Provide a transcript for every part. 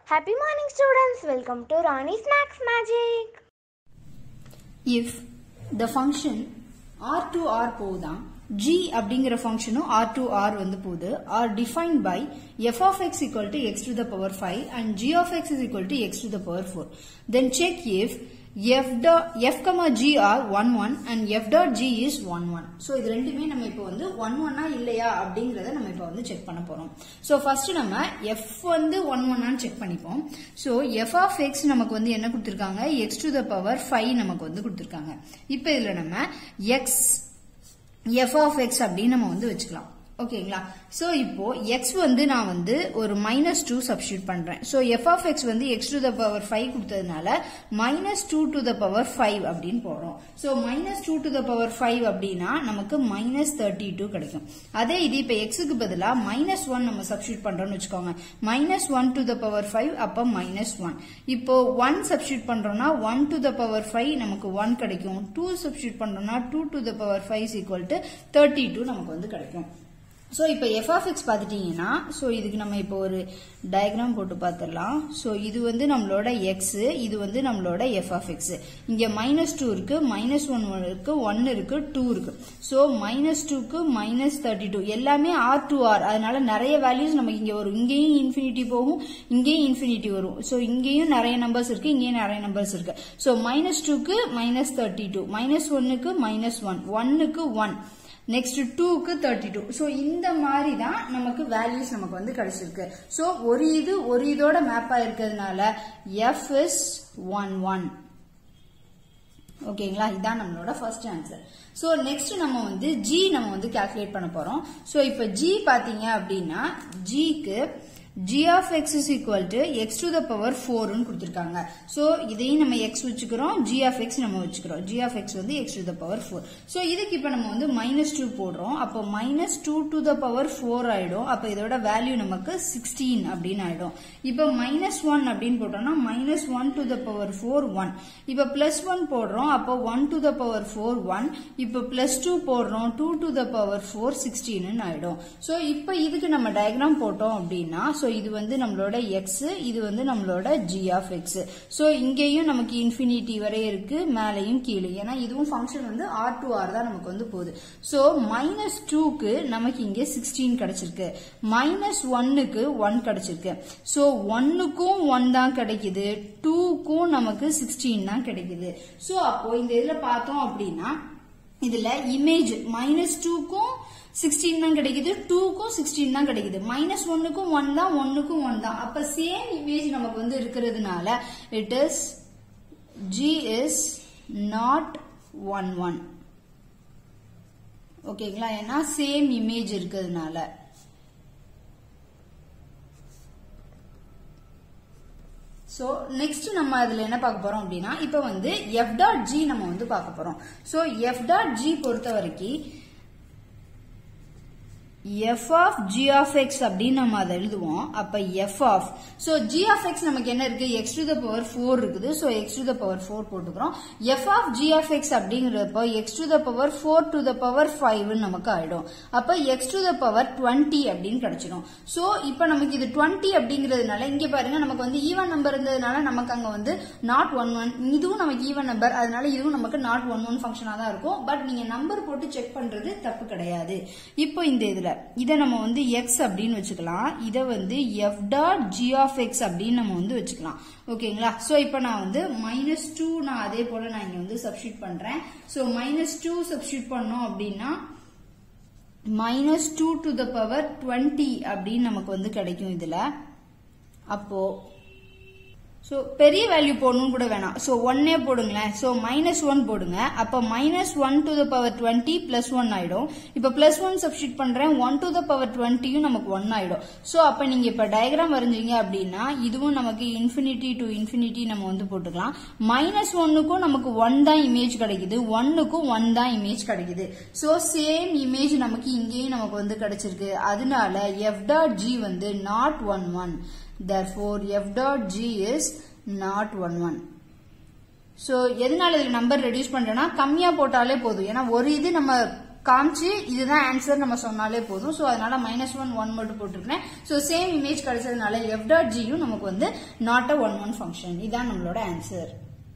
Happy morning, students. Welcome to Rani Snacks Magic. if the function r to r போகுதா g அப்படிங்கிற ஃபங்க்ஷனும் r to r வந்து போகுது are defined by f of x equal to x to the power 5 and g of x is equal to x to the power 4 then check if f dot f comma g are 1 1 and f dot g is 1 1 so இது ரெண்டுமே நம்ம இப்போ வந்து 1 1 ஆ இல்லையா அப்படிங்கறத நம்ம இப்போ வந்து செக் பண்ண போறோம் so first நம்ம f வந்து 1 1 ஆன்னு செக் பண்ணிப்போம் so f of x நமக்கு வந்து என்ன கொடுத்திருக்காங்க x to the power 5 நமக்கு வந்து கொடுத்திருக்காங்க இப்போ இதுல நம்ம x f of x அப்படின்னு நம்ம வந்து வச்சுக்கலாம் ஓகேங்களா சோ இப்போ x வந்து நான் வந்து ஒரு மைனஸ் டூ சப்ஸ்டியூட் பண்றேன் சோ எஃப் ஆஃப் எக்ஸ் வந்து x to the power five கொடுத்ததுனால minus two to the power five அப்படின்னு போடுறோம் so minus two to the power five அப்படின்னா நமக்கு மைனஸ் தேர்ட்டி டூ கிடைக்கும் அதே இது இப்ப எக்ஸுக்கு பதிலா மைனஸ் ஒன் நம்ம சப்ஸ்டியூட் பண்றோம்னு வச்சுக்கோங்க minus one to the power five அப்ப மைனஸ் ஒன் இப்போ ஒன் சப்ஸ்டியூட் பண்றோம்னா one to the power five நமக்கு ஒன் கிடைக்கும் டூ சப்ஸ்டியூட் பண்றோம்னா two to the power five equal to thirty two நமக்கு வந்து கிடைக்கும் ஸோ இப்போ எஃப் ஆஃப் எக்ஸ் பார்த்துட்டீங்கன்னா ஸோ இதுக்கு நம்ம இப்போ ஒரு டயக்ராம் போட்டு பார்த்துடலாம் ஸோ இது வந்து நம்மளோட எக்ஸ் இது வந்து நம்மளோட எஃப் ஆஃப் எக்ஸ் இங்கே மைனஸ் டூ இருக்கு மைனஸ் ஒன் இருக்கு ஒன் இருக்கு டூ இருக்கு ஸோ மைனஸ் டூக்கு மைனஸ் தேர்ட்டி டூ எல்லாமே ஆர் டு ஆர் அதனால நிறைய வேல்யூஸ் நமக்கு இங்கே வரும் இங்கேயும் இன்ஃபினிட்டி போகும் இங்கேயும் இன்ஃபினிட்டி வரும் ஸோ இங்கேயும் நிறைய நம்பர்ஸ் இருக்கு இங்கேயும் நிறைய நம்பர்ஸ் இருக்கு ஸோ மைனஸ் டூக்கு மைனஸ் தேர்ட்டி டூ மைனஸ் ஒன்னுக்கு மைனஸ் ஒன் ஒன்னுக்கு ஒன் நெக்ஸ்ட் டூக்கு தேர்ட்டி டூ ஸோ இந்த மாதிரி தான் நமக்கு வேல்யூஸ் நமக்கு வந்து கிடைச்சிருக்கு ஸோ ஒரு இது ஒரு இதோட மேப் ஆயிருக்கிறதுனால எஃப் இஸ் ஒன் ஒன் ஓகேங்களா இதான் நம்மளோட ஃபர்ஸ்ட் ஆன்சர் ஸோ நெக்ஸ்ட் நம்ம வந்து ஜி நம்ம வந்து கால்குலேட் பண்ண போறோம் ஸோ இப்போ ஜி பாத்தீங்க அப்படின்னா ஜிக்கு g of x is equal to x to the power 4 னு கொடுத்திருக்காங்க சோ இதையும் நம்ம x வச்சுக்கிறோம் g of x நம்ம வச்சுக்கிறோம் g of x வந்து x to the power 4 so இதுக்கு இப்ப நம்ம வந்து minus 2 போடுறோம் அப்போ minus 2 to the power 4 ஆயிடும் அப்ப இதோட வேல்யூ நமக்கு 16 அப்படின்னு ஆயிடும் இப்ப minus 1 அப்படின்னு போட்டோம்னா minus 1 to the power 4 1 இப்ப plus 1 போடுறோம் அப்போ 1 to the power 4 1 இப்ப plus 2 போடுறோம் 2 to the power 4 16 னு ஆயிடும் சோ இப்ப இதுக்கு நம்ம டயக்ராம் போட்டோம் அப்படின்னா சோ இது வந்து நம்மளோட எக்ஸ் இது வந்து நம்மளோட ஜி ஆஃப் எக்ஸ் ஸோ இங்கேயும் நமக்கு இன்ஃபினிட்டி வரை இருக்கு மேலையும் கீழே ஏன்னா இதுவும் ஃபங்க்ஷன் வந்து ஆர் டு ஆர் தான் நமக்கு வந்து போகுது ஸோ மைனஸ் டூக்கு நமக்கு இங்கே சிக்ஸ்டீன் கிடைச்சிருக்கு மைனஸ் ஒன்னுக்கு ஒன் கிடைச்சிருக்கு ஸோ ஒன்னுக்கும் ஒன் தான் கிடைக்குது டூக்கும் நமக்கு சிக்ஸ்டீன் தான் கிடைக்குது ஸோ அப்போ இந்த இதுல பார்த்தோம் அப்படின்னா இதுல இமேஜ் மைனஸ் டூக்கும் சிக்ஸ்டீன் தான் கிடைக்குது டூக்கும் சிக்ஸ்டீன் தான் கிடைக்குது மைனஸ் ஒன்னுக்கும் ஒன் தான் ஒன்னுக்கும் ஒன் தான் அப்ப சேம் இமேஜ் நமக்கு வந்து இருக்கிறதுனால it is g is not one one ஓகேங்களா ஏன்னா சேம் இமேஜ் இருக்கிறதுனால சோ நெக்ஸ்ட் நம்ம அதுல என்ன பார்க்க போறோம் அப்படின்னா இப்ப வந்து எஃப் டாட் ஜி நம்ம வந்து பார்க்க போறோம் சோ எஃப் டாட் ஜி பொறுத்த வரைக்கும் f of g of x அப்படின்னு நம்ம அதை எழுதுவோம் அப்ப f of so g of x நமக்கு என்ன இருக்கு x to the power 4 இருக்குது so x to the power 4 போட்டுக்கிறோம் f of g of x அப்படிங்கிறப்ப x to the power 4 to the power 5 நமக்கு ஆயிடும் அப்ப x to the power 20 அப்படின்னு கிடைச்சிடும் so இப்ப நமக்கு இது 20 அப்படிங்கிறதுனால இங்க பாருங்க நமக்கு வந்து ஈவன் நம்பர் இருந்ததுனால நமக்கு அங்க வந்து நாட் ஒன் ஒன் இதுவும் நமக்கு ஈவன் நம்பர் அதனால இதுவும் நமக்கு நாட் ஒன் ஒன் ஃபங்க்ஷனா தான் இருக்கும் பட் நீங்க நம்பர் போட்டு செக் பண்றது தப்பு கிடையாது இப்போ இந்த இதுல இதை நம்ம வந்து எக்ஸ் அப்படின்னு வச்சுக்கலாம் இதை வந்து f dot g of x அப்படின்னு நம்ம வந்து வச்சுக்கலாம் ஓகேங்களா ஸோ இப்போ நான் வந்து மைனஸ் டூ நான் அதே போல நான் இங்க வந்து சப்ஸ்டியூட் பண்றேன் ஸோ மைனஸ் டூ சப்ஸ்டியூட் பண்ணோம் அப்படின்னா minus two to the power twenty அப்படின்னு நமக்கு வந்து கிடைக்கும் இதுல அப்போ ஸோ பெரிய வேல்யூ போடணும் கூட வேணாம் ஸோ ஒன்னே போடுங்களேன் ஸோ மைனஸ் ஒன் போடுங்க அப்போ minus one to the power twenty plus one ஆயிடும் இப்போ பிளஸ் ஒன் சப்ஸ்டியூட் பண்றேன் ஒன் டு த பவர் டுவெண்ட்டியும் நமக்கு ஒன் ஆயிடும் ஸோ அப்போ நீங்க இப்போ டயக்ராம் வரைஞ்சீங்க அப்படின்னா இதுவும் நமக்கு இன்ஃபினிட்டி டு இன்ஃபினிட்டி நம்ம வந்து போட்டுக்கலாம் மைனஸ் ஒன்னுக்கும் நமக்கு ஒன் தான் இமேஜ் கிடைக்குது ஒன்னுக்கும் ஒன் தான் இமேஜ் கிடைக்குது ஸோ சேம் இமேஜ் நமக்கு இங்கேயும் நமக்கு வந்து கிடைச்சிருக்கு அதனால எஃப் டாட் ஜி வந்து not one one therefore f dot g is not 1 1 so எதனால இதுல நம்பர் ரெடியூஸ் பண்றேன்னா கம்மியா போட்டாலே போதும் ஏன்னா ஒரு இது நம்ம காமிச்சு இதுதான் ஆன்சர் நம்ம சொன்னாலே போதும் ஸோ அதனால மைனஸ் ஒன் ஒன் மட்டும் போட்டிருக்கேன் ஸோ சேம் இமேஜ் கிடைச்சதுனால எஃப் டாட் ஜியும் நமக்கு வந்து not a one one function இதான் நம்மளோட answer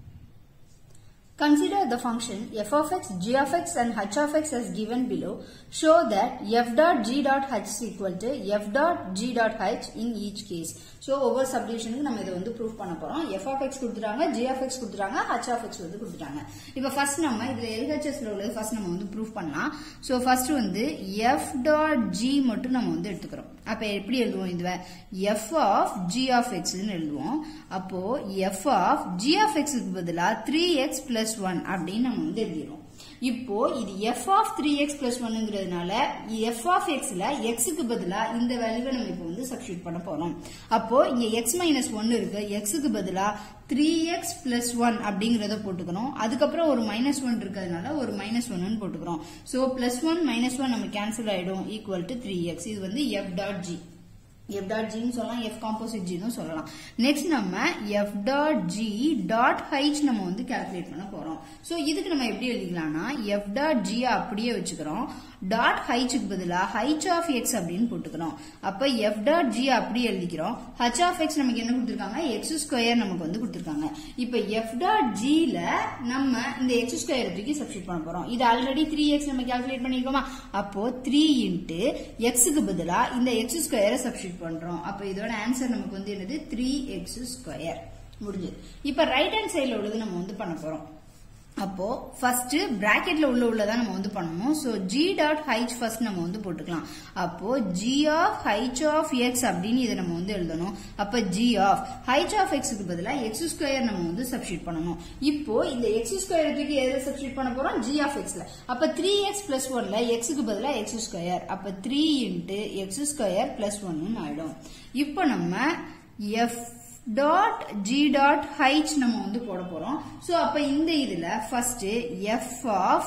Consider the function f of x, g of x and h of x as given below. Show that f dot g dot h is equal to f dot g dot h in each case. So ஒவ்வொரு சப்டிவிஷனுக்கு நம்ம இதை வந்து prove பண்ண போறோம் f of x கொடுத்துட்டாங்க g of x கொடுத்துட்டாங்க h of x வந்து கொடுத்துட்டாங்க இப்போ ஃபர்ஸ்ட் நம்ம இதுல எல்ஹெச்எஸ்ல உள்ளது ஃபர்ஸ்ட் நம்ம வந்து ப்ரூவ் பண்ணலாம் ஸோ ஃபர்ஸ்ட் வந்து எஃப் டாட் ஜி மட்டும் நம்ம வந்து எடுத்துக்கிறோம் அப்ப எப்படி எழுதுவோம் இதுவ எஃப் ஆஃப் ஜி ஆஃப் எக்ஸ்னு எழுதுவோம் அப்போ எஃப் ஆஃப் ஜி ஆஃப் எக்ஸுக்கு பதிலா த்ரீ எக்ஸ் பிளஸ் ஒன் அப்படின்னு நம்ம வந்து எழுதிடுவோம் இப்போ இது f of three x plus ஒன்னுங்கிறதுனால எஃப் ஆஃப் எக்ஸ்ல எக்ஸுக்கு பதிலா இந்த வேல்யூவை நம்ம இப்போ வந்து சப்ஸ்டியூட் பண்ண போறோம் அப்போ இங்க எக்ஸ் மைனஸ் ஒன்னு இருக்கு எக்ஸுக்கு பதிலா த்ரீ எக்ஸ் பிளஸ் ஒன் அப்படிங்கறத போட்டுக்கணும் அதுக்கப்புறம் ஒரு மைனஸ் ஒன் இருக்கிறதுனால ஒரு மைனஸ் ஒன்னு போட்டுக்கிறோம் so plus one minus one நம்ம கேன்சல் ஆயிடும் ஈக்குவல் டு த்ரீ எக்ஸ் இது வந்து f dot g f dot ஜின்னு சொல்லலாம் எஃப் காம்போசிட் ஜின்னு சொல்லலாம் நெக்ஸ்ட் நம்ம f dot g dot h நம்ம வந்து கால்குலேட் பண்ண போறோம் ஸோ இதுக்கு நம்ம எப்படி எழுதிக்கலாம்னா எஃப் டாட் ஜி அப்படியே வச்சுக்கிறோம் டாட் ஹைச்சுக்கு பதிலாக ஹைச் ஆஃப் எக்ஸ் அப்படின்னு போட்டுக்கிறோம் அப்ப எஃப் டாட் ஜி அப்படியே எழுதிக்கிறோம் ஹச் ஆஃப் எக்ஸ் நமக்கு என்ன கொடுத்துருக்காங்க எக்ஸ் ஸ்கொயர் நமக்கு வந்து கொடுத்துருக்காங்க இப்ப எஃப் டாட் ஜில நம்ம இந்த எக்ஸ் ஸ்கொயர் தூக்கி சப்ஸ்டியூட் பண்ண போறோம் இது ஆல்ரெடி த்ரீ எக்ஸ் நம்ம கால்குலேட் பண்ணிருக்கோமா அப்போ த்ரீ இன்ட்டு எக்ஸுக்கு பதிலா இந்த எக்ஸ் ஸ்கொயரை சப்ஸ்டியூட் பண்றோம் அப்ப இதோட ஆன்சர் நமக்கு வந்து என்னது த்ரீ எக்ஸ் ஸ்கொயர் முடிஞ்சது இப்ப ரைட் ஹேண்ட் சைட்ல உள்ளது நம்ம வந்து பண்ண போறோம் அப்போ ஃபர்ஸ்ட் பிராக்கெட்ல உள்ள உள்ளதான் நம்ம வந்து பண்ணணும் so g dot h first நம்ம வந்து போட்டுக்கலாம் அப்போ g of h of x அப்படின்னு இதை நம்ம வந்து எழுதணும் அப்ப ஜி ஆஃப் ஹைச் ஆஃப் எக்ஸுக்கு பதிலா எக்ஸ் ஸ்கொயர் நம்ம வந்து சப்ஸ்டியூட் பண்ணணும் இப்போ இந்த எக்ஸ் ஸ்கொயர் தூக்கி எதை சப்ஸ்டியூட் பண்ண போறோம் ஜி ஆஃப் எக்ஸ்ல அப்ப த்ரீ எக்ஸ் பிளஸ் ஒன்ல எக்ஸுக்கு பதிலா எக்ஸ் ஸ்கொயர் அப்ப three into x square plus ஒன்னு ஆயிடும் இப்போ நம்ம f dot g dot h நம்ம வந்து போட போறோம் சோ அப்ப இந்த இதுல first f of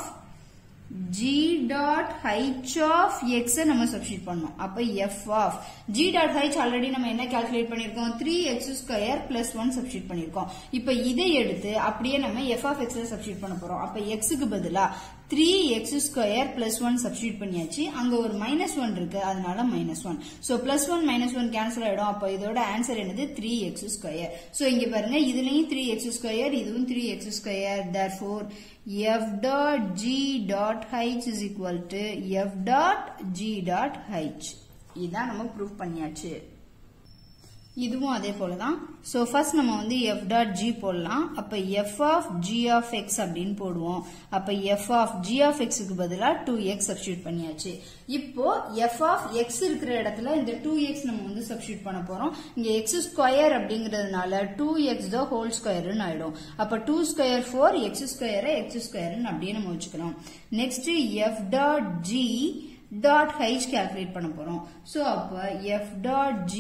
g dot h of x நம்ம சப்ஸ்டியூட் பண்ணோம் அப்ப f of g dot h already நம்ம என்ன கால்குலேட் பண்ணிருக்கோம் three x square plus one substitute பண்ணிருக்கோம் இப்ப இதை எடுத்து அப்படியே நம்ம எஃப் ஆஃப் எக்ஸ்ல சப்ஸ்டியூட் பண்ண போறோம் அப்ப எக்ஸுக்கு பதிலா three x square plus one substitute பண்ணியாச்சு அங்க ஒரு மைனஸ் ஒன் இருக்கு அதனால minus one so plus one minus one cancel ஆயிடும் அப்ப இதோட ஆன்சர் என்னது த்ரீ எக்ஸ் ஸ்கொயர் சோ இங்க பாருங்க இதுலயும் த்ரீ எக்ஸ் ஸ்கொயர் இதுவும் three x square therefore f dot g dot h is equal to f dot g dot h இதான் நம்ம ப்ரூவ் பண்ணியாச்சு இதுவும் அதே போலதான் சோ ஃபர்ஸ்ட் நம்ம வந்து f டாட் g போடலாம் அப்ப f of g of x அப்படின்னு போடுவோம் அப்ப f of g of x க்கு பதிலா 2x சப்ஸ்டியூட் பண்ணியாச்சு இப்போ f ஆஃப் x இருக்கிற இடத்துல இந்த 2x நம்ம வந்து சப்ஸ்டியூட் பண்ண போறோம் இங்க x ஸ்கொயர் அப்படிங்கறதுனால 2x த ஹோல் ஸ்கொயர்னு ஆயிடும் அப்ப 2 ஸ்கொயர் 4 x ஸ்கொயர் x ஸ்கொயர்னு அப்படியே நம்ம வச்சுக்கிறோம் next f dot g dot h calculate பண்ண போறோம் சோ அப்ப f dot g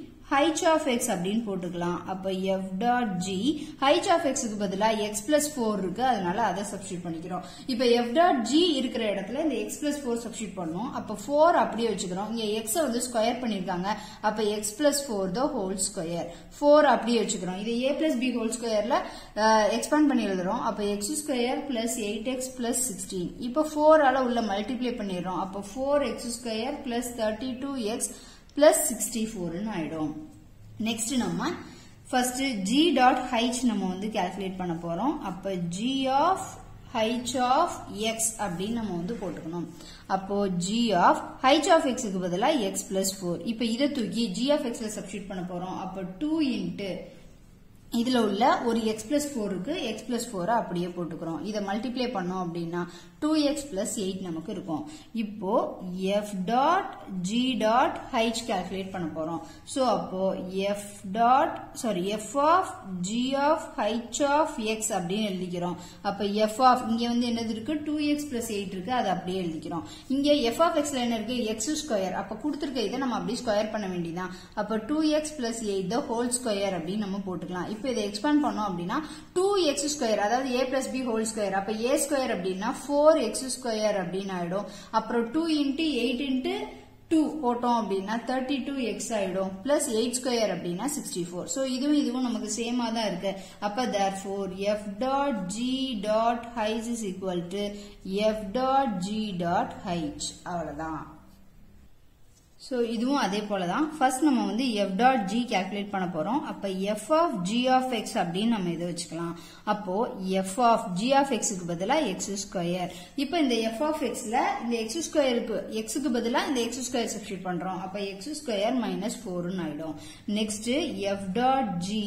h of x அப்படின்னு போட்டுக்கலாம் அப்ப f dot g h of x க்கு பதிலா x plus 4 இருக்கு அதனால அதை சப்ஸ்டியூட் பண்ணிக்கிறோம் இப்ப f dot g இருக்கிற இடத்துல இந்த x plus 4 சப்ஸ்டியூட் பண்ணோம் அப்ப 4 அப்படியே வச்சுக்கிறோம் இங்க x வந்து ஸ்கொயர் பண்ணிருக்காங்க அப்ப x plus 4 the whole square 4 அப்படியே வச்சுக்கிறோம் இது a plus b whole squareல எக்ஸ்பேண்ட் பண்ணி எழுதுறோம் அப்ப x square plus 8x plus 16 இப்ப 4 ஆல உள்ள மல்டிப்ளை பண்ணிடுறோம் அப்ப 4x square plus 32x plus sixty ஃபோர்னு ஆயிடும் நெக்ஸ்ட் நம்ம ஃபர்ஸ்ட் ஜி டாட் ஹைச் நம்ம வந்து கால்குலேட் பண்ண போறோம் அப்ப g of h of x அப்படின்னு நம்ம வந்து போட்டுக்கணும் அப்போ ஜி ஆஃப் ஹைச் ஆஃப் எக்ஸுக்கு பதிலாக எக்ஸ் பிளஸ் ஃபோர் இப்போ இதை தூக்கி ஜி ஆஃப் எக்ஸ்ல சப்ஸ்டியூட் பண்ண போறோம் அப்போ டூ இன்ட்டு இதுல உள்ள ஒரு எக்ஸ் பிளஸ் ஃபோர் இருக்கு எக்ஸ் பிளஸ் ஃபோரை அப்படியே போட்டுக்கிறோம் இதை மல்டிப்ளை பண்ணோம் அப்படின்னா டூ எக்ஸ் பிளஸ் எயிட் நமக்கு இருக்கும் இப்போ f dot g dot h calculate பண்ண போறோம் ஸோ அப்போ f dot sorry f of g of h of x அப்படின்னு எழுதிக்கிறோம் அப்ப எஃப் ஆஃப் இங்க வந்து என்னது இருக்கு டூ எக்ஸ் பிளஸ் எயிட் இருக்கு அதை அப்படியே எழுதிக்கிறோம் இங்க எஃப் ஆஃப் எக்ஸ்ல என்ன இருக்கு எக்ஸ் ஸ்கொயர் அப்ப கொடுத்துருக்க இதை நம்ம அப்படியே ஸ்கொயர் பண்ண வேண்டியதான் அப்ப two x plus eight the whole square அப்படின்னு நம்ம போட்டுக்கலாம் இப்போ இதை எக்ஸ்பேண்ட் பண்ணோம் அப்படின்னா டூ எக்ஸ் ஸ்கொயர் அதாவது A plus B whole square அப்ப ஏ ஸ்கொயர் அப்படின்னா ஃபோர் எக்ஸ் ஸ்கொயர் அப்படின்னு ஆயிடும் அப்புறம் two into eight into two போட்டோம் அப்படின்னா தேர்ட்டி டூ எக்ஸ் ஆயிடும் பிளஸ் எயிட் ஸ்கொயர் அப்படின்னா சிக்ஸ்டி ஃபோர் ஸோ இதுவும் இதுவும் நமக்கு சேமா தான் இருக்கு அப்ப therefore f dot g dot h is equal to f dot g dot h அவ்வளவுதான் ஸோ இதுவும் அதே போல தான் ஃபர்ஸ்ட் நம்ம வந்து எஃப் டாட் ஜி கேல்குலேட் பண்ண போறோம் அப்ப f of g of x அப்படின்னு நம்ம இதை வச்சுக்கலாம் அப்போ எஃப் ஆஃப் ஜி ஆஃப் எக்ஸுக்கு பதிலாக எக்ஸ் ஸ்கொயர் இப்போ இந்த எஃப் ஆஃப் எக்ஸ்ல இந்த எக்ஸ் ஸ்கொயருக்கு எக்ஸுக்கு பதிலாக இந்த எக்ஸ் ஸ்கொயர் சப்ஸ்டியூட் பண்றோம் அப்ப எக்ஸ் ஸ்கொயர் மைனஸ் ஃபோர்னு ஆயிடும் next f dot g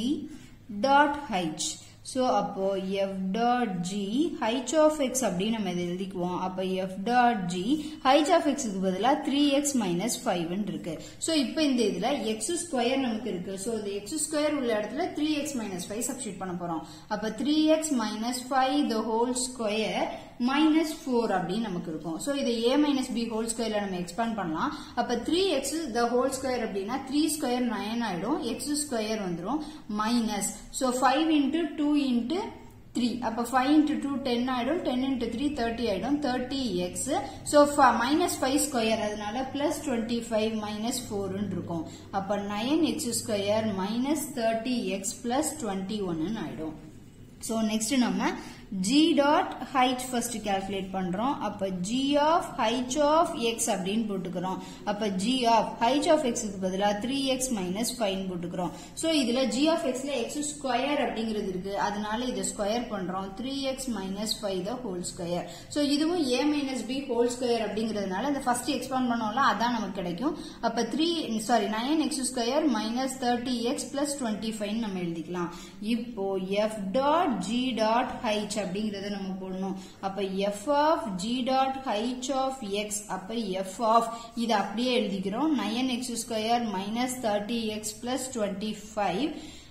dot h so அப்போ f dot g h of x அப்படின்னு நம்ம இதை எழுதிக்குவோம் அப்போ f dot g h of எக்ஸுக்கு பதிலாக த்ரீ எக்ஸ் மைனஸ் ஃபைவ்னு இருக்கு ஸோ இப்போ இந்த இதில் எக்ஸ் ஸ்கொயர் நமக்கு இருக்கு ஸோ இந்த எக்ஸ் ஸ்கொயர் உள்ள இடத்துல three x minus five substitute பண்ண போறோம் அப்போ three x minus five the whole square minus four அப்படின்னு நமக்கு இருக்கும் ஸோ இதை ஏ மைனஸ் பி ஹோல் ஸ்கொயர்ல நம்ம எக்ஸ்பேண்ட் பண்ணலாம் அப்ப three x the whole square அப்படின்னா த்ரீ ஸ்கொயர் நைன் ஆயிடும் எக்ஸ் ஸ்கொயர் வந்துடும் minus so five into two into three அப்ப ஃபைவ் இன்டூ டூ டென் ஆயிடும் டென் இன்டூ த்ரீ தேர்ட்டி ஆயிடும் thirty x so minus five square அதனால plus twenty five minus ஃபோர்னு இருக்கும் அப்ப nine x square minus thirty x plus twenty ஒன்னு ஆயிடும் so next நம்ம g dot h first calculate பண்றோம் அப்ப g of h of x அப்படின்னு போட்டுக்கிறோம் அப்ப g ஆஃப் ஹைச் ஆஃப் எக்ஸுக்கு பதிலாக த்ரீ எக்ஸ் மைனஸ் ஃபைவ் போட்டுக்கிறோம் ஸோ இதுல g ஆஃப் எக்ஸ்ல எக்ஸ் ஸ்கொயர் அப்படிங்கிறது இருக்கு அதனால இதை ஸ்கொயர் பண்றோம் three x minus five the whole square so இதுவும் A minus B whole square அப்படிங்கிறதுனால இந்த ஃபர்ஸ்ட் எக்ஸ்பாண்ட் பண்ணோம்ல அதான் நமக்கு கிடைக்கும் அப்ப three sorry nine x square minus thirty x plus twenty five நம்ம எழுதிக்கலாம் இப்போ f dot g dot h அப்படிங்கறத நம்ம போடணும் அப்ப f of g dot h of x அப்ப எஃப் ஆஃப் இதை அப்படியே எழுதிக்கிறோம் nine x square minus thirty x plus twenty five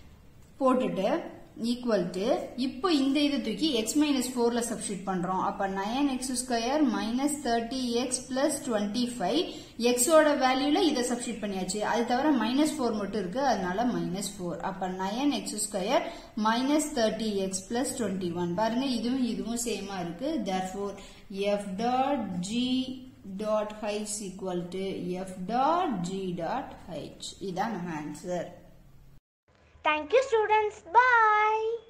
போட்டுட்டு ஈக்குவல் டு இப்போ இந்த இதை தூக்கி எக்ஸ் மைனஸ் ஃபோர்ல சப்ஸ்டியூட் பண்றோம் அப்ப nine x square minus thirty x plus twenty five எக்ஸோட வேல்யூல இதை சப்ஸ்டியூட் பண்ணியாச்சு அது தவிர மைனஸ் ஃபோர் மட்டும் இருக்கு அதனால மைனஸ் ஃபோர் அப்ப nine x square minus thirty x plus twenty one பாருங்க இதுவும் இதுவும் சேமா இருக்கு therefore f dot g dot h equal to f dot g dot h இதான் நம்ம answer Thank you, students. Bye.